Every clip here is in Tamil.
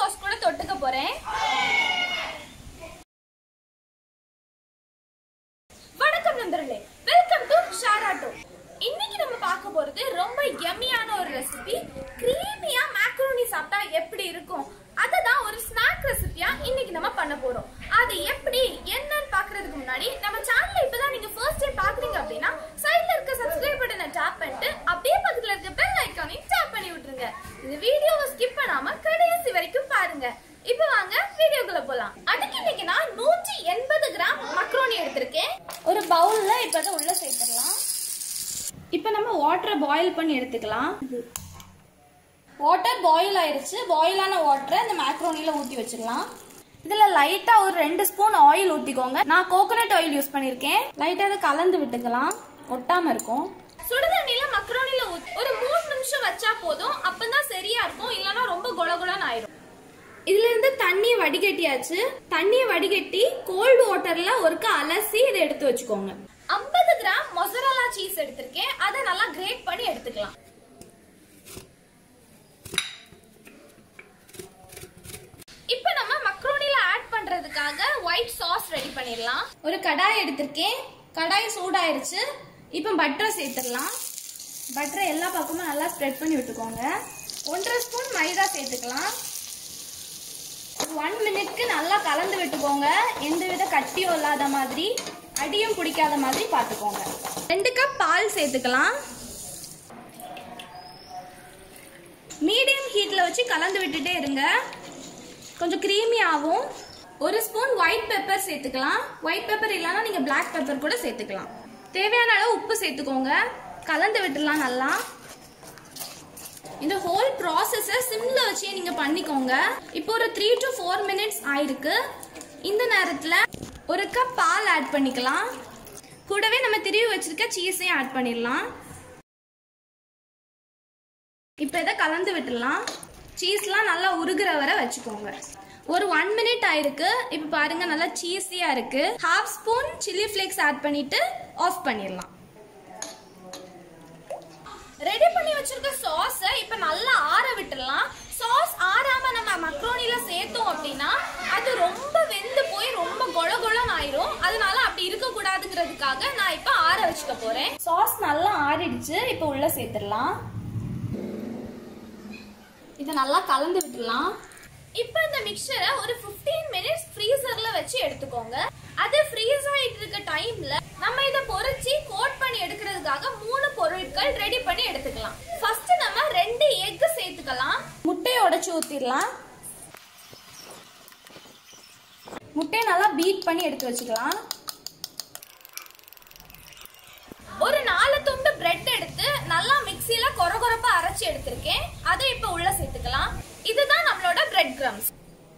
சாஸ் கூட தொட்டுக்க போறேன் வணக்கம் நண்பர்களே வெல்கம் டு ஷாராட்டோ இன்னைக்கு நம்ம பார்க்க போறது ரொம்ப யம்மியான ஒரு ரெசிபி கிரீமியா மேக்ரோனி சாப்பிட்டா எப்படி இருக்கும் அதை தான் ஒரு ஸ்நாக் ரெசிபியா இன்னைக்கு நம்ம பண்ண போறோம் அது எப்படி என்னன்னு பாக்குறதுக்கு முன்னாடி நம்ம சேனல்ல இப்பதான் நீங்க ஃபர்ஸ்ட் டைம் பாக்குறீங்க அப்படின்னா சைடுல இருக்க சப்ஸ்கிரைப் பட்டனை டாப் பண்ணிட்டு அப்படியே பக்கத்துல இருக்க பெல் ஐகானையும் டாப் பண்ணி விட்டுருங்க இந்த வீடியோவை ஸ்கிப் பண்ணாம கடைசி வரைக்கும் பாருங்க இப்போ வாங்க வீடியோக்குள்ள போலாம் அதுக்கு இன்னைக்கு நான் நூற்றி எண்பது கிராம் மக்ரோனி எடுத்திருக்கேன் ஒரு பவுல்ல இப்ப அதை உள்ள சேர்த்துடலாம் இப்போ நம்ம வாட்டரை பாயில் பண்ணி எடுத்துக்கலாம் வாட்டர் பாயில் ஆயிருச்சு பாயிலான வாட்டரை இந்த மேக்ரோனில ஊத்தி வச்சிடலாம் இதுல லைட்டா ஒரு ரெண்டு ஸ்பூன் ஆயில் ஊத்திக்கோங்க நான் கோகோனட் ஆயில் யூஸ் பண்ணிருக்கேன் லைட்டா அதை கலந்து விட்டுக்கலாம் ஒட்டாம இருக்கும் சுடுதண்ணில மக்ரோனில ஊத்தி ஒரு மூணு நிமிஷம் வச்சா போதும் அப்பதான் சரியா இருக்கும் இல்லனா ரொம்ப கொலகொலன்னு ஆயிரும் இதுல இருந்து தண்ணியை வடிகட்டியாச்சு தண்ணியை வடிகட்டி கோல்டு வாட்டர்ல ஒருக்க அலசி இதை எடுத்து வச்சுக்கோங்க 50 கிராம் மொசரலா சீஸ் எடுத்திருக்கேன் அதை நல்லா கிரேட் பண்ணி எடுத்துக்கலாம் இப்போ நம்ம மக்ரோனில ஆட் பண்றதுக்காக ஒயிட் சாஸ் ரெடி பண்ணிடலாம் ஒரு கடாய் எடுத்திருக்கேன் கடாய் சூடாயிருச்சு இப்போ பட்டரை சேர்த்துடலாம் பட்டரை எல்லா பக்கமும் நல்லா ஸ்ப்ரெட் பண்ணி விட்டுக்கோங்க ஒன்றரை ஸ்பூன் மைதா சேர்த்துக்கலாம் ஒன் மினிட்க்கு நல்லா கலந்து விட்டுக்கோங்க எந்த வித கட்டியும் இல்லாத மாதிரி அடியும் பிடிக்காத மாதிரி பார்த்துக்கோங்க ரெண்டு கப் பால் சேர்த்துக்கலாம் மீடியம் ஹீட்ல வச்சு கலந்து விட்டுட்டே இருங்க கொஞ்சம் creamy ஆகும் ஒரு ஸ்பூன் ஒயிட் பெப்பர் சேர்த்துக்கலாம் ஒயிட் பெப்பர் இல்லைன்னா நீங்க Black பெப்பர் கூட சேர்த்துக்கலாம் தேவையான அளவு உப்பு சேர்த்துக்கோங்க கலந்து விட்டுடலாம் நல்லா இந்த ஹோல் ப்ராசஸை சிம்ல வச்சே நீங்க பண்ணிக்கோங்க இப்போ ஒரு த்ரீ டு ஃபோர் மினிட்ஸ் ஆயிருக்கு இந்த நேரத்துல ஒரு கப் பால் ஆட் பண்ணிக்கலாம் கூடவே நம்ம திருவி வச்சிருக்க சீஸையும் ஆட் பண்ணிடலாம் இப்போ இதை கலந்து விட்டுடலாம் சீஸ்லாம் நல்லா உருகுற வரை வச்சுக்கோங்க ஒரு ஒன் மினிட் ஆயிருக்கு இப்போ பாருங்க நல்லா சீஸியா இருக்கு half spoon chilli flakes add பண்ணிட்டு ஆஃப் பண்ணிடலாம் ரெடி பண்ணி வச்சிருக்க சாஸ இப்ப நல்லா ஆற விட்டுறலாம் சாஸ் ஆறாம நம்ம மக்ரோனில சேர்த்தோம் அப்படின்னா அது ரொம்ப வெந்து போய் ரொம்ப கொல கொலன்னு ஆயிரும் அதனால அப்படி இருக்க கூடாதுங்கிறதுக்காக நான் இப்ப ஆற வச்சுக்க போறேன் சாஸ் நல்லா ஆறிடுச்சு இப்ப உள்ள சேர்த்துடலாம் இதை நல்லா கலந்து விட்டுடலாம் இப்போ இந்த மிக்சரை ஒரு 15 மினிட்ஸ் ஃப்ரீசர்ல வச்சு எடுத்துக்கோங்க அது ஃப்ரீஸ் ஆயிட்டு இருக்க டைம்ல நம்ம இத பொரிச்சு கோட் பண்ணி எடுக்கிறதுக்காக மூணு பொருட்கள் ரெடி பண்ணி எடுத்துக்கலாம் ஃபர்ஸ்ட் நம்ம ரெண்டு எக் சேர்த்துக்கலாம் முட்டையை உடைச்சு ஊத்திடலாம் முட்டையை நல்லா பீட் பண்ணி எடுத்து வச்சுக்கலாம் ஒரு நாலு துண்டு பிரெட் எடுத்து நல்லா மிக்ஸில கொரகொரப்பா அரைச்சு எடுத்திருக்கேன் அதை இப்ப உள்ள சேர்த்துக்கலாம் இதுதான் நம்மளோட பிரெட் கிரம்ஸ்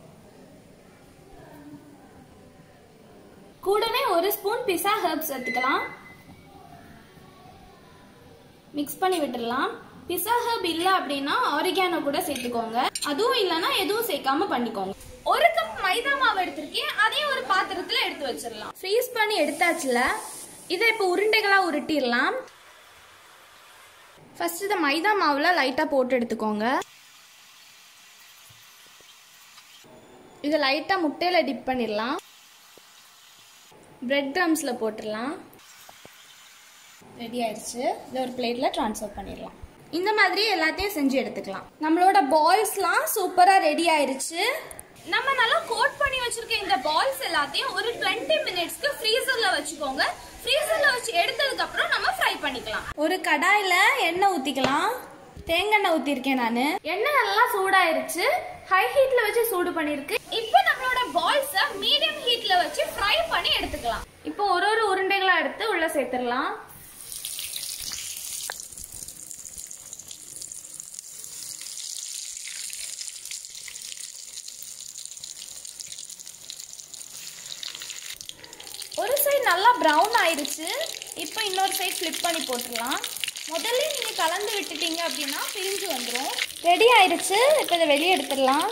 கூடவே ஒரு ஸ்பூன் பிஸா ஹெர்ப்ஸ் சேர்த்துக்கலாம் மிக்ஸ் பண்ணி விட்டுறலாம் பிஸா ஹர்ப் இல்ல அப்படின்னா ஆரிகானோ கூட சேர்த்துக்கோங்க அதுவும் இல்லனா எதுவும் சேர்க்காம பண்ணிக்கோங்க ஒரு கப் மைதா மாவு எடுத்திருக்கேன் அதையும் ஒரு பாத்திரத்துல எடுத்து வச்சிடலாம் ஃப்ரீஸ் பண்ணி எடுத்தாச்சுல இதை இப்போ உருண்டைகளா உருட்டிடலாம் ஃபர்ஸ்ட் இதை மைதா மாவுல லைட்டா போட்டு எடுத்துக்கோங்க இதை லைட்டா முட்டையில டிப் பண்ணிடலாம் பிரெட் க்ரம்ஸ்ல போட்டுடலாம் ரெடி ஆயிடுச்சு இதை ஒரு பிளேட்ல ட்ரான்ஸ்ஃபர் பண்ணிடலாம் இந்த மாதிரி எல்லாத்தையும் செஞ்சு எடுத்துக்கலாம் நம்மளோட பால்ஸ்லாம் சூப்பரா ரெடி ஆயிருச்சு நம்ம நல்லா கோட் பண்ணி வச்சிருக்க இந்த பால்ஸ் எல்லாத்தையும் ஒரு 20 மினிட்ஸ்க்கு ஃப்ரீசர்ல வச்சுக்கோங்க ஃப்ரீசர்ல வச்சு எடுத்ததுக்கு அப்புறம் நம்ம ஃப்ரை பண்ணிக்கலாம் ஒரு கடாயில எண்ணெய் ஊத்திக்கலாம் தேங்காய் எண்ணெய் ஊத்திருக்கேன் நானு எண்ணெய் நல்லா சூடாயிருச்சு ஹை ஹீட்ல வச்சு சூடு பண்ணிருக்கு இப்போ நம்மளோட பால்ஸ மீடியம் ஹீட்ல வச்சு ஃப்ரை பண்ணி எடுத்துக்கலாம் இப்போ ஒரு ஒரு உருண்டைகளா எடுத்து உள்ள சேர்த்துடலாம் ஒரு சைடு நல்லா ப்ரௌன் ஆயிருச்சு இப்போ இன்னொரு சைடு ஃப்ளிப் பண்ணி போட்டுடலாம் முதல்ல நீங்கள் கலந்து விட்டுட்டீங்க அப்படின்னா பிரிஞ்சு வந்துடும் ரெடி ஆயிருச்சு இப்போ இதை வெளியே எடுத்துடலாம்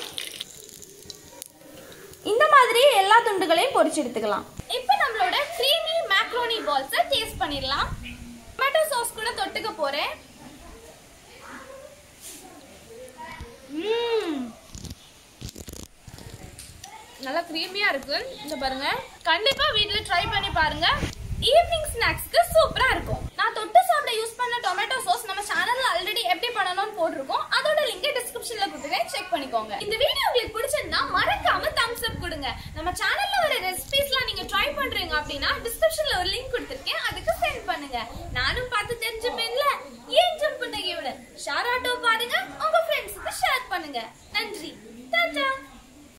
இந்த மாதிரி எல்லா துண்டுகளையும் பொரிச்சு எடுத்துக்கலாம் இப்போ நம்மளோட க்ரீமி மேக்ரோனி பால்ஸை டேஸ்ட் பண்ணிடலாம் டொமேட்டோ சாஸ் கூட தொட்டுக்க போறேன் ம்ம். நல்லா க்ரீமியா இருக்கு இந்த பாருங்க கண்டிப்பா வீட்ல ட்ரை பண்ணி பாருங்க ஈவினிங் ஸ்நாக்ஸ்க்கு சூப்பரா இருக்கும் நான் தொட்டு சாப்பிட யூஸ் பண்ண டொமேட்டோ சாஸ் நம்ம சேனல்ல ஆல்ரெடி எப்படி பண்ணணும்னு போட்டிருக்கோம் அதோட லிங்க் டிஸ்கிரிப்ஷன்ல கொடுத்துருக்கேன் செக் பண்ணிக்கோங்க இந்த